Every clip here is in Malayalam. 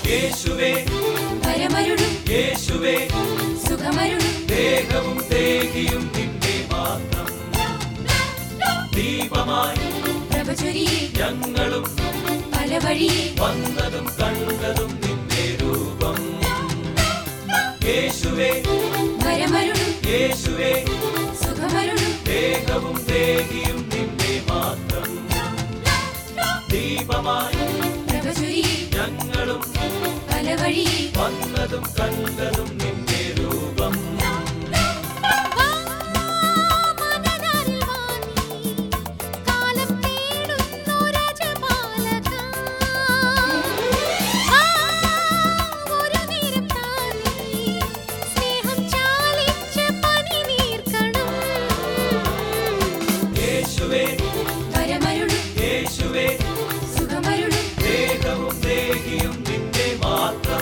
യേശുവേ വരമരുളും യേശുവേ സുഖമരുളും ദേഹവും ദേഹിയും നിന്റെ മാത്രം ദീപമായി പ്രഭചൊരിയെ ഞങ്ങളും പല വഴിയെ വന്നതും കണ്ടതും നിന്റെ രൂപം യേശുവേ വരമരുളും യേശുവേ സുഖമരുളും ദേഹവും ദേഹിയും നിന്റെ മാത്രം ദീപമായി പ്രഭചൊരിയെ ഞങ്ങളും പല വഴിയെ വന്നതും കണ്ടതും നിന്റെ രൂപം മനതാരിൽ വാങ്ങി കാലം തേടുന്നു രജപാലക ഒരു നേരം താനീ സ്നേഹം ചാലിച്ച പനി നീർക്കണം യേശുവേ വരമരുളും യേശുവേ സുഖമരുളും ദേഹവും ദേഹിയും നിന്റെ മാത്രം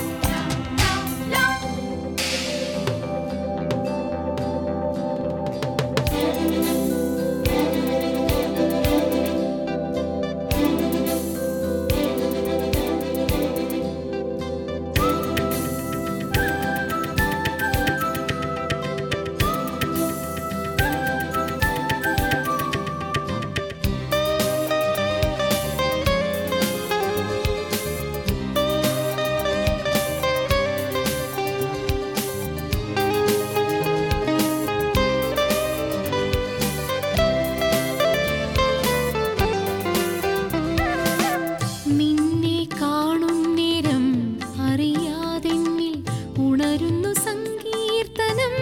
നിന്നെ കാണും നേരം അറിയാതെന്നിൽ ഉണരുന്നു സങ്കീർത്തനം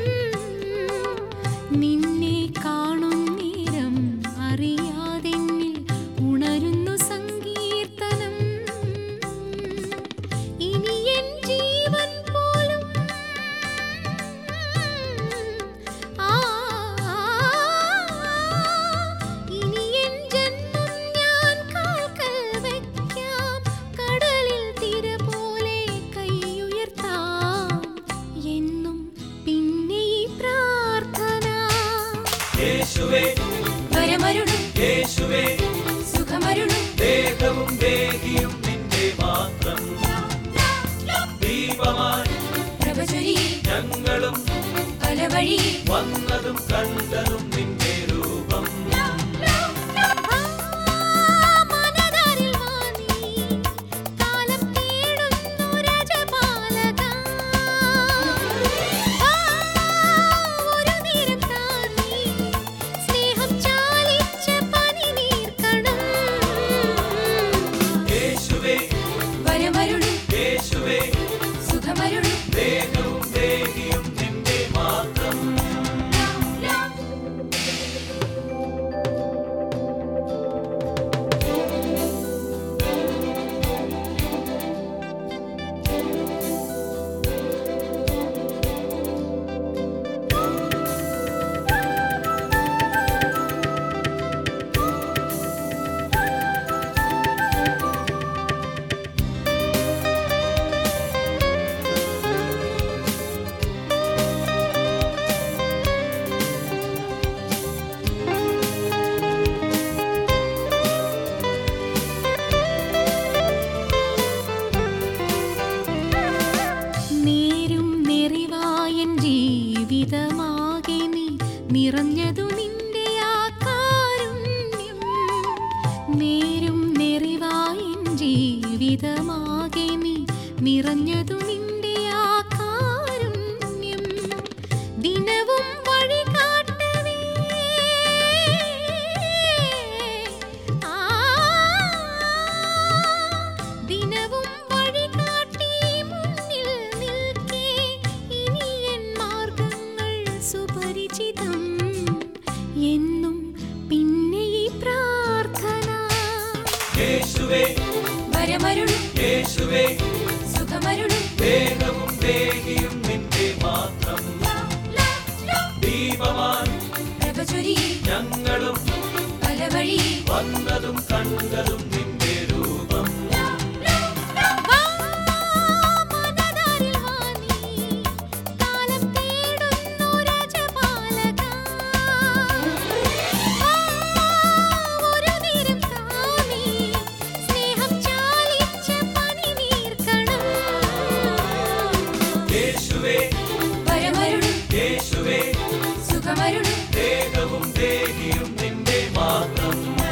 നിന്നെ കാണും നേരം അറിയാതെന്നിൽ ഉണരുന്നു സങ്കീർത്തനം ഇനി എൻ ജീവൻ പോലും ആ ഇനി എൻ ജന്മം ഞാൻ കാൽക്കൽ വെക്കാം കടലിൽ തിര പോലെ കൈയുയർത്താം എന്നും പിന്നെ ഈ പ്രാർത്ഥന യേശുവേ വരമരുളും യേശുവേ സുഖമരുളും ദേഹവും ദേഹിയും നിന്റെ മാത്രം ദീപമായി പ്രഭചൊരിയെ ഞങ്ങളും പല വഴിയെ വന്നതും കണ്ടതും നിന്റെ രൂപം മനതാരിൽ വാങ്ങി കാലം തേടുന്നു രജപാലക ഒരു നേരം താനീ സ്നേഹം ചാലിച്ച പനി നീർക്കണം യേശുവേ വരമരുളും യേശുവേ സുഖമരുളും ദേഹവും ദേഹിയും നിന്റെ മാത്രം നേരും നെറിവായൻ ജീവിതമാകെ നീ നിറഞ്ഞതു നിന്റെ ആ കാരുണ്യം നേരും നെറിവായൻ ജീവിതമാകെ നീ നിറഞ്ഞതു നിന്റെ ആ കാരുണ്യം ദിനവും വഴി കാട്ടവേ ദിനവും വഴി കാട്ടി മുന്നിൽ നിൽക്കേ ഇനി എൻ മാർഗങ്ങൾ സുപരിചിതം എന്നും പിന്നെ ഈ പ്രാർത്ഥന യേശുവേ വരമരുളും യേശുവേ സുഖമരുളും ദേഹവും ദേഹിയും നിന്റെ മാത്രം ദീപമായി പ്രഭചൊരിയെ ഞങ്ങളും പല വഴിയെ വന്നതും കണ്ടതും നിന്റെ രൂപം മനതാരിൽ വാങ്ങി കാലം തേടുന്നു രജപാലക ഒരു നേരം താനീ സ്നേഹം ചാലിച്ച പനി നീർക്കണം സുഖമരുളും ദേഹവും ദേഹിയും നിന്റെ മാത്രം